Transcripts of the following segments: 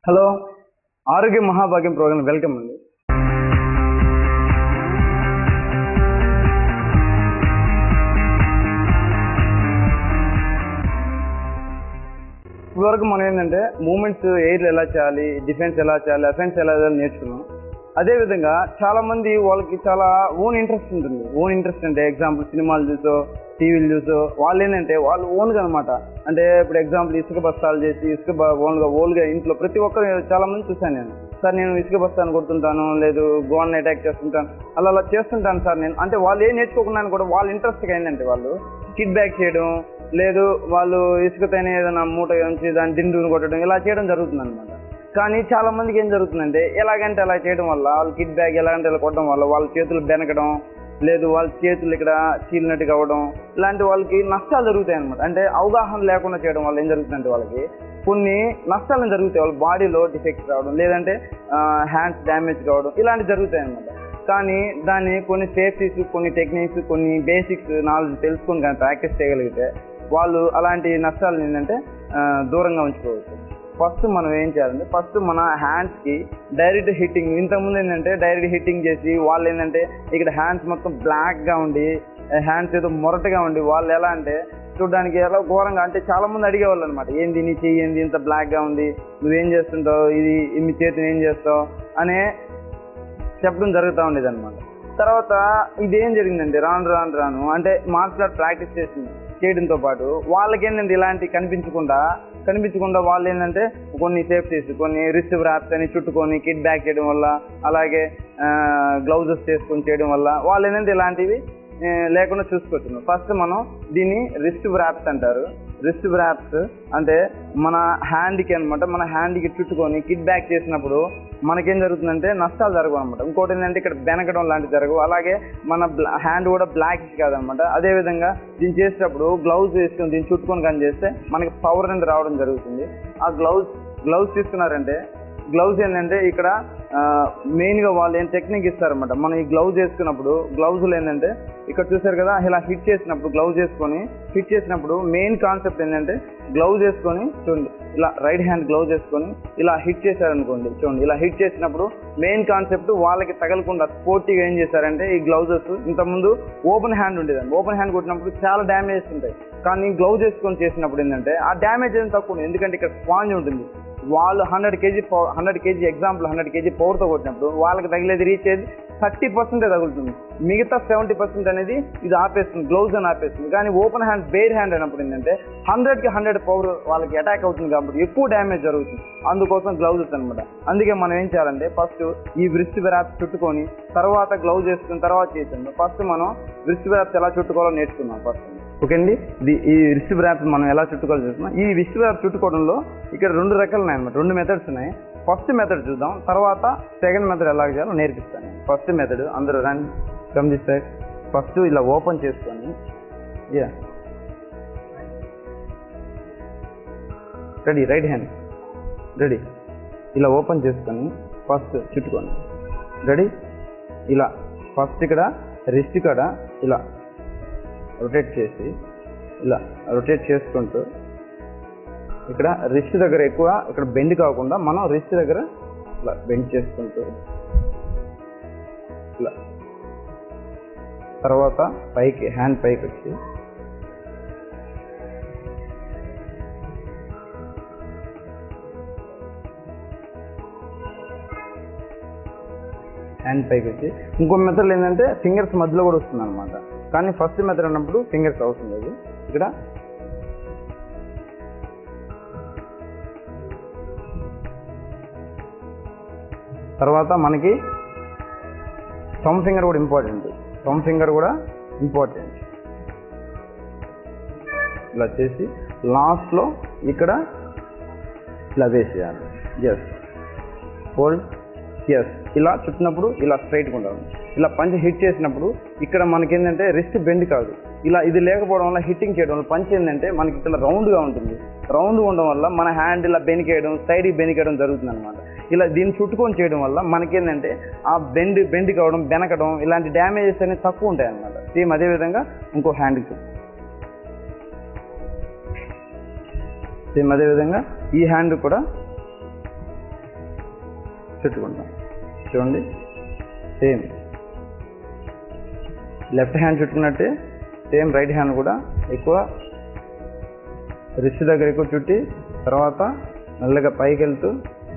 hello ఆరోగ్య మహాభాగ్యం programme welcome అండి ఇప్పటివరకు మనం ఏంటంటే మూమెంట్స్ ఎయిర్ ఎలా చేయాలి డిఫెన్స్ ఎలా చేయాలి అఫెన్స్ ఎలా చేయాలి నేర్చుకున్నాం అదేవిధంగా చాలా మంది వాళ్ళకి చాలా ఓన్ ఇంట్రెస్ట్ ఉంటుంది ఓన్ ఇంట్రెస్ట్ అంటే ఎగ్జాంపుల్ సినిమాలు చూసో టీవీలు చూసో వాళ్ళు ఏంటంటే వాళ్ళు ఓన్గా అనమాట అంటే ఇప్పుడు ఎగ్జాంపుల్ ఇసుక బస్తాలు చేసి ఇసుక బ- ఓన్గా ఓన్గా ఇంట్లో ప్రతి ఒక్కరు చాలా మంది చూశాను నేను సార్ నేను ఇసుక బస్తాను కొడుతుంటాను లేదు గోన్ అటాక్ చేస్తుంటాను అలా అలా చేస్తుంటాను సార్ నేను అంటే వాళ్ళు ఏం నేర్చుకోకుండా కూడా వాళ్ళ ఇంట్రెస్ట్గా ఏంటంటే వాళ్ళు కిడ్ బ్యాక్ చేయడం లేదు వాళ్ళు ఇసుకతోనే ఏదైనా మూట ఉంచి దాన్ని దిండుని కొట్టడం ఇలా చేయడం జరుగుతుంది అనమాట కానీ చాలా మందికి ఏం జరుగుతుందంటే ఎలాగంటే అలా చేయడం వల్ల వాళ్ళు కిడ్ బ్యాగ్ ఎలాగంటే ఇలా కొట్టడం వల్ల వాళ్ళ చేతులు బెనకడం లేదు వాళ్ళ చేతులు ఇక్కడ చీలినట్టు కావడం ఇలాంటి వాళ్ళకి నష్టాలు జరుగుతాయి అనమాట అంటే అవగాహన లేకుండా చేయడం వల్ల ఏం జరుగుతుందంటే వాళ్ళకి కొన్ని నష్టాలు జరుగుతాయి వాళ్ళ బాడీలో డిఫెక్ట్స్ రావడం లేదంటే హ్యాండ్స్ డ్యామేజ్ కావడం ఇలాంటివి జరుగుతాయి అనమాట కానీ దాన్ని కొన్ని సేఫ్టీస్ కొన్ని టెక్నిక్స్ కొన్ని బేసిక్స్ నాలెడ్జ్ తెలుసుకొని కానీ ప్రాక్టీస్ చేయగలిగితే వాళ్ళు అలాంటి నష్టాలు ఏంటంటే ఆ, దూరంగా ఉంచుకోవచ్చు ఫస్ట్ మనం ఏం చేయాలంటే ఫస్ట్ మన హ్యాండ్స్కి డైరెక్ట్ హిట్టింగ్ ఇంతకుముందు ఏంటంటే డైరెక్ట్ హిట్టింగ్ చేసి వాళ్ళు ఏంటంటే ఇక్కడ హ్యాండ్స్ మొత్తం బ్లాక్గా ఉండి హ్యాండ్స్ ఏదో మొరటగా ఉండి వాళ్ళు ఎలా అంటే చూడడానికి ఎలా ఘోరంగా అంటే చాలా మంది అడిగేవాళ్ళు అనమాట ఏంది నీ చెయ్యి ఏంది ఇంత బ్లాక్గా ఉంది నువ్వేం చేస్తుంటావు ఇది మీ చేతిని ఏం చేస్తావు అనే చెప్పడం జరుగుతూ ఉండేది అనమాట తర్వాత ఇదేం జరిగిందండి రాను రాను రాను అంటే మార్షల్ ఆర్ట్ ప్రాక్టీస్ చేసింది చేయడంతో పాటు వాళ్ళకి ఏంటంటే ఇలాంటి కనిపించకుండా కనిపించకుండా వాళ్ళు ఏంటంటే కొన్ని సేఫ్టీస్ కొన్ని రిస్ట్ వ్రాప్స్ అని చుట్టుకొని కిడ్ బ్యాక్ చేయడం వల్ల అలాగే గ్లౌజెస్ చేసుకొని చేయడం వల్ల వాళ్ళు ఏంటంటే ఇలాంటివి ఆ, లేకుండా చూసుకోవచ్చు ఫస్ట్ మనం దీన్ని రిస్ట్ వ్రాప్స్ అంటారు రిస్ట్ వ్రాప్స్ అంటే మన హ్యాండ్కి అనమాట మన హ్యాండ్కి చుట్టుకొని కిడ్ బ్యాక్ చేసినప్పుడు మనకేం జరుగుతుందంటే నష్టాలు జరగవు అనమాట ఇంకోటి ఏంటంటే ఇక్కడ బెనకడం లాంటివి జరగవు అలాగే మన హ్యాండ్ కూడా బ్లాక్ కాదనమాట అదేవిధంగా దీన్ని చేసేటప్పుడు గ్లౌజ్ వేసుకొని దీన్ని చుట్టుకొని కానీ చేస్తే మనకి పవర్ అనేది రావడం జరుగుతుంది ఆ గ్లౌజ్ గ్లౌజ్ తీసుకున్నారంటే గ్లౌజ్ ఏంటంటే ఇక్కడ మెయిన్గా వాళ్ళు ఏం టెక్నిక్ ఇస్తారన్నమాట మనం ఈ గ్లౌజ్ వేసుకున్నప్పుడు గ్లౌజులు ఏంటంటే ఇక్కడ చూసారు కదా ఇలా హిట్ చేసినప్పుడు గ్లౌజ్ వేసుకొని హిట్ చేసినప్పుడు మెయిన్ కాన్సెప్ట్ ఏంటంటే గ్లౌజ్ వేసుకొని చూడండి ఇలా రైట్ హ్యాండ్ గ్లౌజ్ వేసుకొని ఇలా హిట్ చేశారనుకోండి చూడండి ఇలా హిట్ చేసినప్పుడు మెయిన్ కాన్సెప్ట్ వాళ్ళకి తగలకుండా స్పోర్టివ్గా ఏం చేశారంటే ఈ గ్లౌజెస్ ఇంతకుముందు ఓపెన్ హ్యాండ్ ఉండేదండి ఓపెన్ హ్యాండ్ కొట్టినప్పుడు చాలా డ్యామేజెస్ ఉంటాయి కానీ గ్లౌజ్ వేసుకొని చేసినప్పుడు ఏంటంటే ఆ డ్యామేజ్ ఏం తక్కువ ఉంది ఎందుకంటే ఇక్కడ స్పాంజ్ ఉంటుంది వాళ్ళు hundred KG hundred KG example hundred KG పవర్తో కొట్టినప్పుడు వాళ్ళకి తగిలేది రీచ్ అయ్యేది థర్టీ పర్సెంటే తగులుతుంది మిగతా సెవెంటీ పర్సెంట్ అనేది ఇది ఆపేస్తుంది గ్లౌజ్ అని ఆపేస్తుంది కానీ ఓపెన్ హ్యాండ్ బేర్ హ్యాండ్ అయినప్పుడు ఏంటంటే హండ్రెడ్కి హండ్రెడ్ పవర్ వాళ్ళకి అటాక్ అవుతుంది కాబట్టి ఎక్కువ డ్యామేజ్ జరుగుతుంది అందుకోసం గ్లౌజెస్ అనమాట అందుకే మనం ఏం చేయాలంటే ఫస్ట్ ఈ వ్రిస్ట్ వ్రాప్స్ చుట్టుకొని తర్వాత గ్లౌజ్ వేసుకున్న తర్వాత చేసాము ఫస్ట్ మనం వ్రిస్ట్ వ్రాప్స్ ఎలా చుట్టుకోవాలో నేర్చుకున్నాం ఫస్ట్ ఓకే అండి ఇది ఈ రిస్ట్ వ్రాప్ మనం ఎలా చుట్టుకోవాలో చూస్తున్నాం ఈ రిస్ట్ వ్రాప్ చుట్టుకోవడంలో ఇక్కడ రెండు రకాలు ఉన్నాయి అనమాట రెండు మెథడ్స్ ఉన్నాయి ఫస్ట్ మెథడ్ చూద్దాం తర్వాత సెకండ్ మెథడ్ ఎలా చేయాలో నేర్పిస్తాను ఫస్ట్ మెథడ్ అందరూ రండి కమ్ దిస్ సైడ్ ఫస్ట్ ఇలా ఓపెన్ చేసుకొని yeah ready right hand ready ఇలా ఓపెన్ చేసుకొని ఫస్ట్ చుట్టుకోండి రెడీ ఇలా ఫస్ట్ ఇక్కడ రిస్ట్ కాడ ఇలా రొటేట్ చేసి ఇలా రొటేట్ చేసుకుంటూ ఇక్కడ రిస్ట్ దగ్గర ఎక్కువ ఇక్కడ బెండ్ కాకుండా మనం రిస్ట్ దగ్గర ఇలా బెండ్ చేసుకుంటూ ఇలా తర్వాత పైకి హ్యాండ్ పైకి వచ్చి హ్యాండ్ పైకి వచ్చి ఇంకో మెథడ్ ఏంటంటే ఫింగర్స్ మధ్యలో కూడా వస్తుంది అనమాట కానీ ఫస్ట్ మెథడ్ అన్నప్పుడు ఫింగర్స్ అవసరం లేదు ఇక్కడ తర్వాత మనకి థమ్ ఫింగర్ కూడా ఇంపార్టెంట్ థమ్ ఫింగర్ కూడా ఇంపార్టెంట్ ఇలా చేసి లాస్ట్లో ఇక్కడ ఇలా వేసేయాలి ఎస్ హోల్డ్ ఎస్ ఇలా చుట్టినప్పుడు ఇలా స్ట్రైట్గా ఉండాలి ఇలా పంచ్ హిట్ చేసినప్పుడు ఇక్కడ మనకి ఏంటంటే రిస్ట్ బెండ్ కాదు ఇలా ఇది లేకపోవడం వల్ల హిట్టింగ్ చేయడం వల్ల పంచ్ ఏంటంటే మనకి ఇక్కడ రౌండ్గా ఉంటుంది రౌండ్ ఉండడం వల్ల మన హ్యాండ్ ఇలా బెనికేయడం సైడ్కి బెనికేయడం జరుగుతుంది అనమాట ఇలా దీన్ని చుట్టుకొని చేయడం వల్ల మనకేంటంటే ఆ బెండ్ బెండ్ కావడం బెనకడం ఇలాంటి డ్యామేజెస్ అనేవి తక్కువ ఉంటాయి అనమాట సేమ్ అదేవిధంగా ఇంకో హ్యాండ్కి సేమ్ అదేవిధంగా ఈ హ్యాండ్ కూడా చుట్టుకుంటాం చూడండి సేమ్ లెఫ్ట్ హ్యాండ్ చుట్టుకున్నట్టే సేమ్ రైట్ హ్యాండ్ కూడా ఎక్కువ రిస్ట్ దగ్గర ఎక్కువ చుట్టి తర్వాత మెల్లగా పైకి వెళ్తూ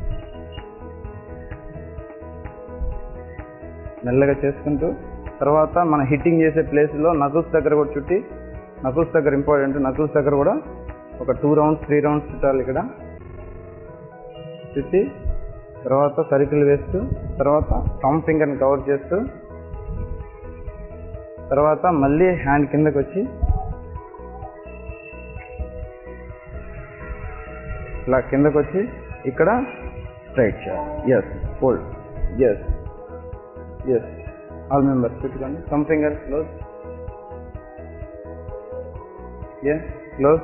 మెల్లగా చేసుకుంటూ తర్వాత మన హిట్టింగ్ చేసే ప్లేస్లో నకుల్స్ దగ్గర కూడా చుట్టి నకుల్స్ దగ్గర ఇంపార్టెంట్ నకుల్స్ దగ్గర కూడా ఒక టూ రౌండ్స్ త్రీ రౌండ్స్ చుట్టాలి ఇక్కడ చుట్టి తర్వాత సర్కిల్ వేస్తూ తర్వాత థమ్ ఫింగర్ని కవర్ చేస్తూ తర్వాత మళ్ళీ హ్యాండ్ కిందకి వచ్చి ఇలా కిందకు వచ్చి ఇక్కడ స్ట్రైట్ చేయాలి yes fold yes yes all members పెట్టుకోండి some fingers close yes close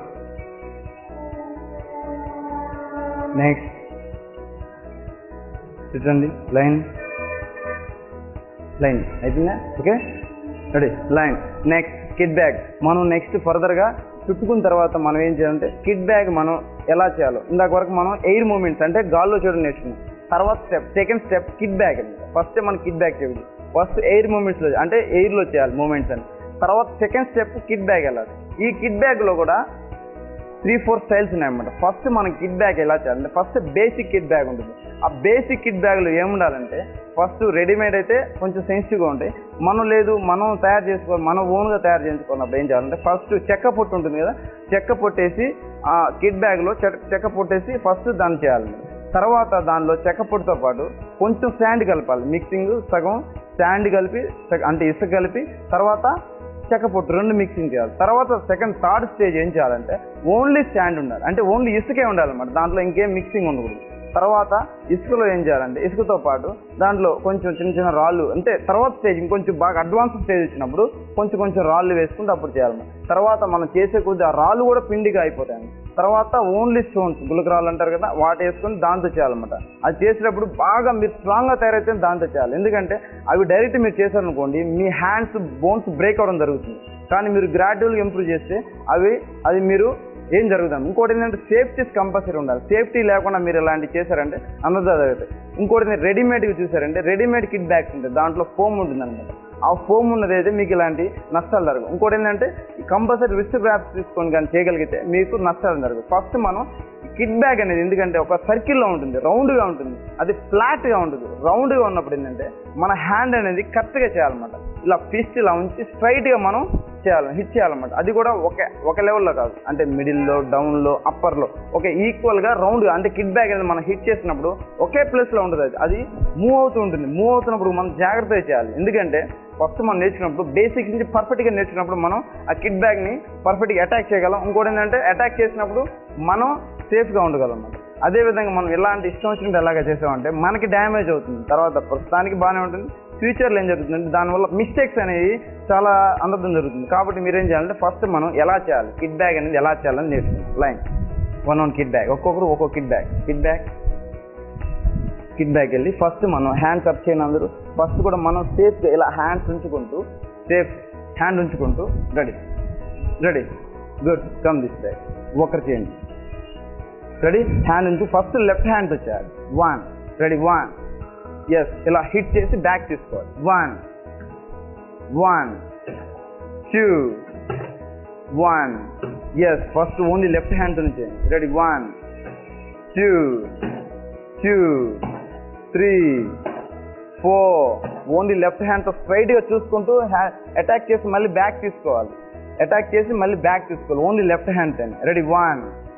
next చూడండి లైన్ లైన్ అయిపోయిందా okay ready line next kick bag మనం నెక్స్ట్ ఫర్దర్గా చుట్టుకున్న తర్వాత మనం ఏం చేయాలంటే కిడ్ బ్యాగ్ మనం ఎలా చేయాలో ఇందాక వరకు మనం ఎయిర్ మూమెంట్స్ అంటే గాల్లో చూడడం నేర్చుకున్నాం తర్వాత step second step kick bag అండి ఫస్ట్ మన కిడ్ బ్యాగ్ చేయాలి ఫస్ట్ ఎయిర్ మూమెంట్స్లో అంటే ఎయిర్లో చేయాలి మూమెంట్స్ అని తర్వాత సెకండ్ స్టెప్ కిడ్ బ్యాగ్ వెళ్ళాలి ఈ కిడ్ బ్యాగ్లో కూడా త్రీ ఫోర్ స్టైల్స్ ఉన్నాయన్నమాట ఫస్ట్ మన కిడ్ బ్యాగ్ ఎలా చేయాలంటే ఫస్ట్ బేసిక్ కిడ్ బ్యాగ్ ఉంటుంది ఆ బేసిక్ కిడ్ బ్యాగ్లో ఏముండాలంటే ఫస్ట్ రెడీమేడ్ అయితే కొంచెం సెన్సిటివ్గా ఉంటాయి మనం లేదు మనం తయారు చేసుకోవాలి మనం ఓన్గా తయారు చేసుకోవాలన్నప్పుడు ఏం చేయాలంటే ఫస్ట్ చెక్క పొట్టు ఉంటుంది కదా చెక్క పొట్టేసి ఆ కిడ్ బ్యాగ్లో చెక్క పొట్టేసి ఫస్ట్ దాన్ని చేయాలి తర్వాత దానిలో చెక్క పొట్టుతో పాటు కొంచెం శాండ్ కలపాలి మిక్సింగ్ సగం శాండ్ కలిపి సగ- అంటే ఇసుక కలిపి తర్వాత చెక్క పొట్టు రెండు మిక్సింగ్ చేయాలి తర్వాత సెకండ్ థర్డ్ స్టేజ్ ఏం చేయాలంటే ఓన్లీ స్టాండ్ ఉండాలి అంటే ఓన్లీ ఇసుకే ఉండాలన్నమాట దాంట్లో ఇంకేం మిక్సింగ్ ఉండకూడదు తర్వాత ఇసుకలో ఏం చేయాలంటే ఇసుకతో పాటు దాంట్లో కొంచెం చిన్న చిన్న రాళ్ళు అంటే తర్వాత స్టేజ్ ఇంకొంచెం బాగా అడ్వాన్స్ స్టేజ్ వచ్చినప్పుడు కొంచెం కొంచెం రాళ్ళు వేసుకుంటే అప్పుడు చేయాలన్నమాట తర్వాత మనం చేసే కొద్ది ఆ రాళ్ళు కూడా పిండిగా అయిపోతాయి తర్వాత ఓన్లీ స్టోన్స్ గులకరాళ్ళు అంటారు కదా వాటి వేసుకొని దాంతో చేయాలన్నమాట అది చేసేటప్పుడు బాగా మీరు స్ట్రాంగ్గా తయారైతే దాంతో చేయాలి ఎందుకంటే అవి డైరెక్ట్ మీరు చేశారనుకోండి మీ హ్యాండ్స్ బోన్స్ బ్రేక్ అవ్వడం జరుగుతుంది కానీ మీరు గ్రాడ్యువల్గా ఇంప్రూవ్ చేస్తే అవి అది మీరు ఏం జరుగుతుంది ఇంకోటి ఏంటంటే సేఫ్టీస్ కంపల్సరీ ఉండాలి సేఫ్టీ లేకుండా మీరు ఇలాంటివి చేశారంటే అందరితో జరుగుతాయి ఇంకోటి నేను రెడీమేడ్గా చూసారంటే రెడీమేడ్ కిట్ బ్యాగ్స్ ఉంటాయి దాంట్లో ఫోమ్ ఉంటుంది అనమాట ఆ ఫోమ్ ఉన్నది అయితే మీకు ఇలాంటి నష్టాలు జరగవు ఇంకోటి ఏంటంటే కంపల్సరీ రిస్ట్ గ్రాప్స్ తీసుకొని కానీ చేయగలిగితే మీకు నష్టాలు జరగవు ఫస్ట్ మనం కిడ్ బ్యాగ్ అనేది ఎందుకంటే ఒక సర్కిల్లో ఉంటుంది రౌండ్గా ఉంటుంది అది ఫ్లాట్గా ఉంటుంది రౌండ్గా ఉన్నప్పుడు ఏంటంటే మన హ్యాండ్ అనేది కరెక్ట్గా చేయాలన్నమాట ఇలా ఫిస్ట్ ఇలా ఉంచి స్ట్రైట్గా మనం చేయాలి హిట్ చేయాలన్నమాట అది కూడా ఒక ఒక లెవెల్లో కాదు అంటే మిడిల్లో డౌన్లో అప్పర్లో ఒక ఈక్వల్గా రౌండ్గా అంటే కిడ్ బ్యాగ్ అనేది మనం హిట్ చేసినప్పుడు ఒకే ప్లేస్లో ఉంటుంది అది అది మూవ్ అవుతూ ఉంటుంది మూవ్ అవుతున్నప్పుడు మనం జాగ్రత్తగా చేయాలి ఎందుకంటే ఫస్ట్ మనం నేర్చుకున్నప్పుడు బేసిక్ నుంచి పర్ఫెక్ట్గా నేర్చుకున్నప్పుడు మనం ఆ కిడ్ బ్యాగ్ని పర్ఫెక్ట్గా అటాక్ చేయగలం ఇంకోటి ఏంటంటే అటాక్ చేసినప్పుడు మనం సేఫ్గా ఉండగలం అన్నమాట అదేవిధంగా మనం ఎలాంటి ఇష్టం వచ్చినట్టు ఎలాగ చేసామంటే మనకి డ్యామేజ్ అవుతుంది తర్వాత ప్రస్తుతానికి బాగానే ఉంటుంది ఫ్యూచర్లో ఏం జరుగుతుందంటే దానివల్ల మిస్టేక్స్ అనేవి చాలా అందడం జరుగుతుంది కాబట్టి మీరు ఏం చేయాలంటే ఫస్ట్ మనం ఎలా చేయాలి కిడ్ బ్యాగ్ అనేది ఎలా చేయాలని నేర్చుకుంటాం line one one kick bag ఒక్కొక్కరు ఒక్కో kick bag kick bag kick bag వెళ్ళి ఫస్ట్ మనం హ్యాండ్స్ అప్ చేయని అందరూ ఫస్ట్ కూడా మనం సేఫ్గా ఇలా హ్యాండ్స్ ఉంచుకుంటూ సేఫ్ హ్యాండ్ ఉంచుకుంటూ ready ready good come this bag ఒకరు చేయండి రెడీ హ్యాండ్ నుంచి ఫస్ట్ లెఫ్ట్ హ్యాండ్ వచ్చేయాలి వన్ రెడీ వన్ ఎస్ ఇలా హిట్ చేసి బ్యాక్ తీసుకోవాలి one one two one yes first only left hand నుంచి ready one two two three four only left హ్యాండ్తో స్ట్రైట్గా చూసుకుంటూ అటాక్ చేసి మళ్ళీ బ్యాక్ తీసుకోవాలి అటాక్ చేసి మళ్ళీ బ్యాక్ తీసుకోవాలి ఓన్లీ లెఫ్ట్ హ్యాండ్ అని ready one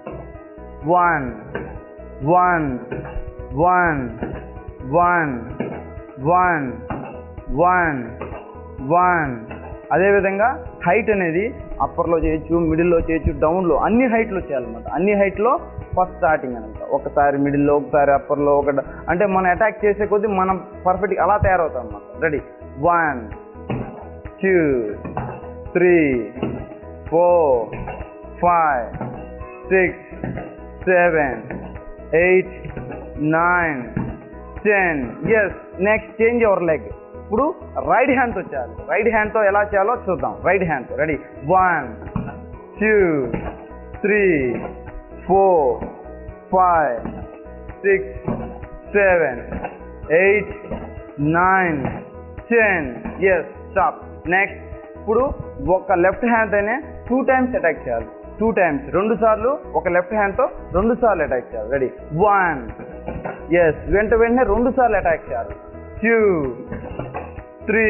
one one one one one one one అదేవిధంగా హైట్ అనేది అప్పర్లో చేయొచ్చు మిడిల్లో చేయొచ్చు డౌన్లో అన్ని హైట్లో చేయాలన్నమాట అన్ని హైట్లో ఫస్ట్ స్టార్టింగ్ అనమాట ఒకసారి మిడిల్లో ఒకసారి అప్పర్లో ఒక అంటే మనం అటాక్ చేసే కొద్దీ మనం పర్ఫెక్ట్ అలా తయారవుతాం అనమాట ready one two three four five six seven eight nine ten yes next change our leg ఇప్పుడు రైట్ హ్యాండ్తో చేయాలి రైట్ హ్యాండ్తో ఎలా చేయాలో చూద్దాం రైట్ హ్యాండ్తో ready one two three four five six seven eight nine ten yes stop next ఇప్పుడు ఒక లెఫ్ట్ హ్యాండ్ అనే టూ టైమ్స్ అటాక్ చేయాలి టూ టైమ్స్ రెండు సార్లు ఒక లెఫ్ట్ హ్యాండ్తో రెండు సార్లు అటాక్ చేయాలి రెడీ వన్ ఎస్ వెంట వెంటనే రెండు సార్లు అటాక్ చేయాలి two three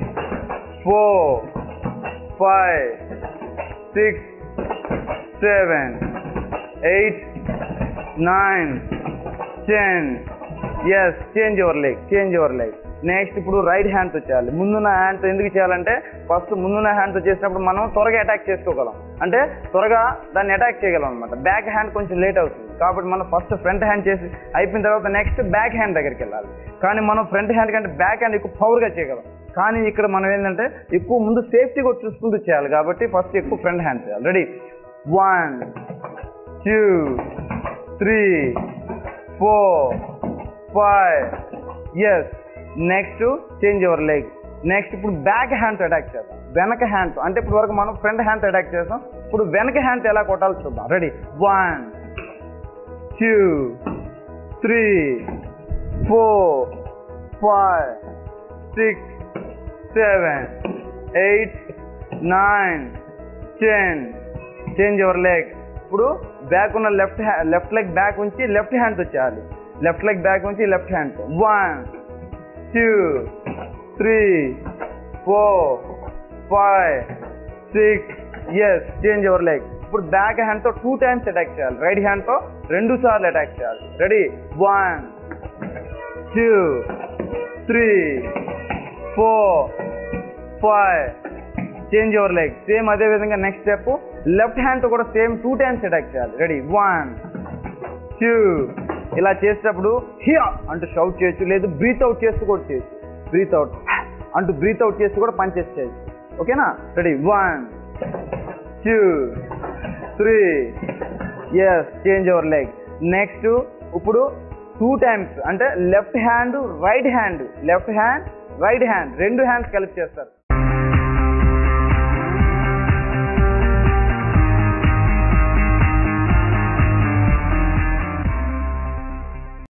four five six seven eight nine ten yes change your leg change your leg next ఇప్పుడు రైట్ హ్యాండ్తో చేయాలి ముందున్న హ్యాండ్తో ఎందుకు చేయాలంటే ఫస్ట్ ముందున్న హ్యాండ్తో చేసినప్పుడు మనం త్వరగా అటాక్ చేసుకోగలం అంటే త్వరగా దాన్ని అటాక్ చేయగలం అనమాట బ్యాక్ హ్యాండ్ కొంచెం లేట్ అవుతుంది కాబట్టి మనం ఫస్ట్ ఫ్రంట్ హ్యాండ్ చేసి అయిపోయిన తర్వాత నెక్స్ట్ బ్యాక్ హ్యాండ్ దగ్గరికి వెళ్ళాలి కానీ మనం ఫ్రంట్ హ్యాండ్ కంటే బ్యాక్ హ్యాండ్ ఎక్కువ పవర్గా చేయగలం కానీ ఇక్కడ మనం ఏంటంటే ఎక్కువ ముందు సేఫ్టీ కూడా చూసుకుంటూ చేయాలి కాబట్టి ఫస్ట్ ఎక్కువ ఫ్రంట్ హ్యాండ్ చేయాలి ready one two three four five yes next change your leg next ఇప్పుడు బ్యాక్ హ్యాండ్తో అటాక్ చేద్దాం వెనక హ్యాండ్ అంటే ఇప్పుడు వరకు మనం ఫ్రంట్ హ్యాండ్తో అటాక్ చేస్తాం ఇప్పుడు వెనక హ్యాండ్ ఎలా కొట్టాలో చూద్దాం ready one two three four five six seven eight nine ten change your leg ఇప్పుడు బ్యాక్ ఉన్న లెఫ్ట్ లెఫ్ట్ లెగ్ బ్యాక్ ఉంచి లెఫ్ట్ హ్యాండ్తో చేయాలి లెఫ్ట్ లెగ్ బ్యాక్ ఉంచి లెఫ్ట్ హ్యాండ్తో one two three four five six yes change your leg ఇప్పుడు back హ్యాండ్తో two times attack చేయాలి రైట్ హ్యాండ్తో రెండు సార్లు అటాక్ చేయాలి ready one two three four five change your leg same అదే విధంగా నెక్స్ట్ స్టెప్ లెఫ్ట్ హ్యాండ్ కూడా సేమ్ టూ టైమ్స్ అటాక్ చేయాలి రెడీ వన్ టూ ఇలా చేసేటప్పుడు హియా అంటూ షౌట్ చేయొచ్చు లేదు బ్రీత్ అవుట్ చేస్తూ కూడా చేయొచ్చు బ్రీత్ అవుట్ అంటూ బ్రీత్ అవుట్ చేస్తూ కూడా పని చేయొచ్చు ఓకేనా ready one two three yes change your leg next ఇప్పుడు టూ టైమ్స్ అంటే left hand right hand left hand right hand రెండు హ్యాండ్స్ కలిపి చేస్తారు